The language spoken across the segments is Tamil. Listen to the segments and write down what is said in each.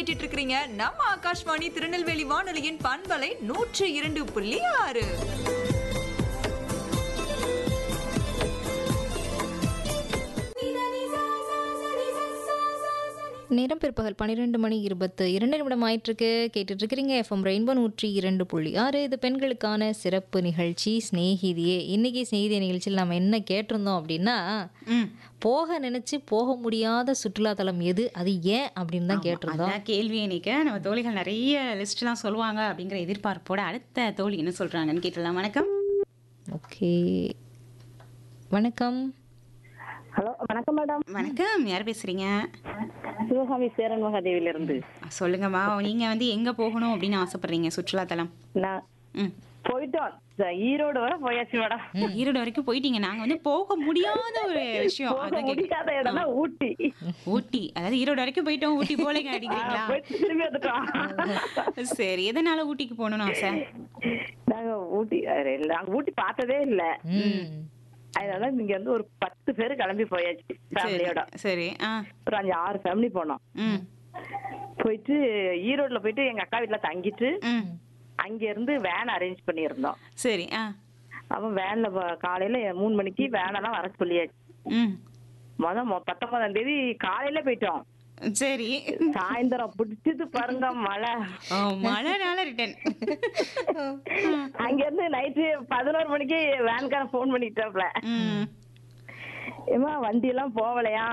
கேட்டுட்டு இருக்கிறீங்க நம்ம ஆகாஷ்வாணி திருநெல்வேலி வானொலியின் பண்பலை நூற்று இரண்டு புள்ளி ஆறு நேரம் பிற்பகல் பன்னிரெண்டு மணி இருபத்து இரண்டு நிமிடம் ஆயிட்டிருக்கு கேட்டுட்டு இருக்கிறீங்க எஃப்எம் ரெயின்போ நூற்றி இரண்டு புள்ளி ஆறு இது பெண்களுக்கான சிறப்பு நிகழ்ச்சி ஸ்நேகிதியே இன்னைக்கு ஸ்நேகிதிய நிகழ்ச்சியில் நம்ம என்ன கேட்டிருந்தோம் அப்படின்னா ம். போக நினைச்சு போக முடியாத சுற்றுலாத்தலம் எது அது ஏன் அப்படின்னு தான் கேட்டிருந்தோம் அதான் கேள்வி இன்னைக்கு நம்ம தோழிகள் நிறைய லிஸ்ட்லாம் சொல்லுவாங்க அப்படிங்கிற எதிர்பார்ப்போட அடுத்த தோழி என்ன சொல்றாங்கன்னு கேட்டலாம் வணக்கம் ஓகே வணக்கம் ஹலோ வணக்கம் மேடம் வணக்கம் யார் பேசுறீங்க சிவகாமி சேரன் மகாதேவில இருந்து சொல்லுங்கம்மா நீங்க வந்து எங்க போகணும் அப்படின்னு ஆசைப்படுறீங்க சுற்றுலா தலம் நான் ம் போயிட்டோம் இந்த ஈரோடு வரை போயாச்சு மேடம் ஈரோடு வரைக்கும் போயிட்டீங்க நாங்க வந்து போக முடியாத ஒரு விஷயம் போக அதான் கேட்டேன். முடியாத இடம்னா ஊட்டி ஊட்டி அதாவது ஈரோடு வரைக்கும் போயிட்டோம் ஊட்டி போலங்க அடிக்கிறீங்களா போயிட்டு திரும்பி வந்துட்டோம் சரி எதனால ஊட்டிக்கு போகணும்னு ஆசை நாங்க ஊட்டி அஹ் நாங்க ஊட்டி பார்த்ததே இல்ல ம் அதனால இங்க வந்து ஒரு பத்து பேர் கிளம்பி போயாச்சு சரி ஃபேமிலியோட சரி ஆ ஒரு அஞ்சு ஆறு ஃபேமிலி போனோம் ம் போயிட்டு ஈரோட்ல போயிட்டு எங்க அக்கா வீட்டுல தங்கிட்டு ம் அங்க இருந்து வேன் அரேஞ்ச் பண்ணியிருந்தோம் சரி ஆ அவன் வேன்ல வ- காலையில மூணு மணிக்கு வேனெல்லாம் வர சொல்லியாச்சு ம் மொதல் மொ- பத்தொன்பதாம் தேதி காலையில போயிட்டோம் சரி சாயந்தரம் பிடிச்சது பாருங்க மழை ஓ மழைனால ரிட்டன் அங்க இருந்து நைட்டு பதினோரு மணிக்கு வேன்காரன் ஃபோன் பண்ணிட்டாப்ல ம் ஏமா வண்டி எல்லாம் போகலையா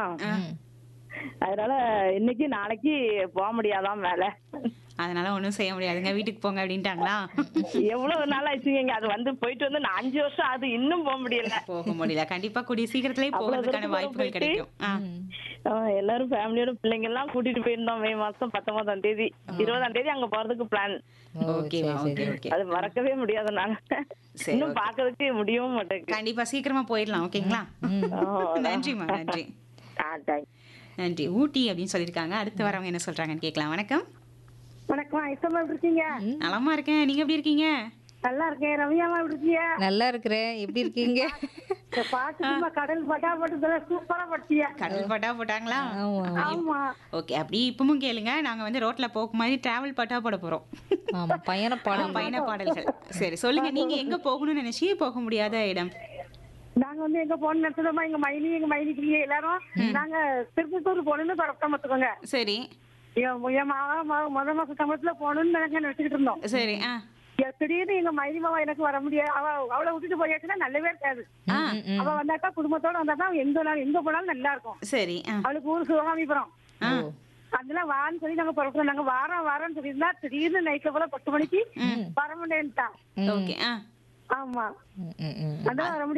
அதனால இன்னைக்கு நாளைக்கு போக முடியாதாம் மேல அதனால ஒண்ணும் செய்ய முடியாதுங்க வீட்டுக்கு போங்க அப்படின்ட்டாங்களா எவ்வளவு நாள் ஆச்சுங்க அது வந்து போயிட்டு வந்து நான் அஞ்சு வருஷம் அது இன்னும் போக முடியல போக முடியல கண்டிப்பா கூடிய சீக்கிரத்திலேயே அவ்வளவு போகிறதுக்கான தூரம் வாய்ப்புகள் போயிட்டு? கிடைக்கும் ஆ. ஆ, எல்லாரும் ஃபேமிலியோட பிள்ளைங்க எல்லாம் கூட்டிட்டு போயிருந்தோம் மே மாசம் பத்தொன்பதாம் தேதி இருபதாம் தேதி அங்க போறதுக்கு பிளான் ஓகேவா ஓகே ஓகே அது மறக்கவே முடியாது நாங்க சரி, இன்னும் பாக்குறதுக்கு முடியவும் மாட்டேங்குது கண்டிப்பா சீக்கிரமா போயிடலாம் ஓகேங்களா ஆ, நன்றிம்மா நன்றி ஆ, thanks. நன்றி ஊட்டி அப்படின்னு சொல்லியிருக்காங்க அடுத்து வரவங்க என்ன சொல்றாங்கன்னு கேட்கலாம் வணக்கம் வணக்கம் ஐசம்மா இருக்கீங்க நலமா இருக்கேன் நீங்க எப்படி இருக்கீங்க நல்லா இருக்கேன் ரம்யாமா இருக்கீங்க நல்லா இருக்கிறேன் எப்படி இருக்கீங்க இந்த பாட்டு சும்மா கடல் பட்டா போட்டு சூப்பரா படிச்சிய கடல் பட்டா போட்டாங்களா ஆமா ஆமா ஓகே அப்படி இப்பவும் கேளுங்க நாங்க வந்து ரோட்ல போக மாதிரி டிராவல் பட்டா போட போறோம் ஆமா பயண பாடம் பயண பாடல்கள் சரி சொல்லுங்க நீங்க எங்க போகணும்னு நினைச்சி போக முடியாத இடம் நாங்க வந்து எங்க போன நினைச்சதோமா எங்க மைனி எங்க மைனிக்கு எல்லாரும் நாங்க திருப்பத்தூர் போகணும்னு தொடக்கம் பார்த்துக்கோங்க சரி என் என் மாவா மா- முத மாசம் சம்பளத்துல போகணும்னு நாங்க நினைச்சுக்கிட்டு இருந்தோம் சரி ஆ எ- திடீர்னு எங்க மைனி மாவா எனக்கு வர முடியாது அவ அவளை விட்டுட்டு போயாச்சுன்னா நல்லவே இருக்காது ஆ அவ வந்தாக்கா குடும்பத்தோட வந்தாதான் எங்க நாள் எங்க போனாலும் நல்லா இருக்கும் சரி ஆ அவளுக்கு ஊர் சிவகாமிபுரம் ஆ அதெல்லாம் வான்னு சொல்லி நாங்க புறப்பட்டோம் நாங்க வாரம் வாரம்னு சொல்லியிருந்தா திடீர்னு நைட்ல போல பத்து மணிக்கு வர முடியன்ட்டா ஓகே ஆ ஆமா ம், ம், ம். அதான் வர முடியாது